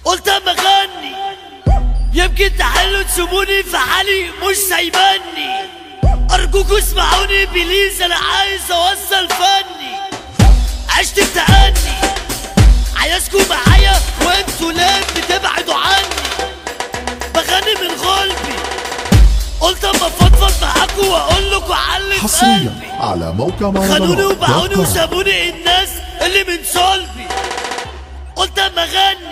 قلت اما اغني يمكن تحلوا تسيبوني في حالي مش سايباني ارجوكوا اسمعوني بليز انا عايز اوصل فني عشت بتأني عايزكوا معايا وانتوا ليه بتبعدوا عني بغني من قلبي قلت اما افضفض معاكوا واقول لكوا علي في حصريا قلبي على موقع خانوني مهرجانات وباعوني دوت كوم. وسابوني الناس اللي من صلبي قلت اما اغني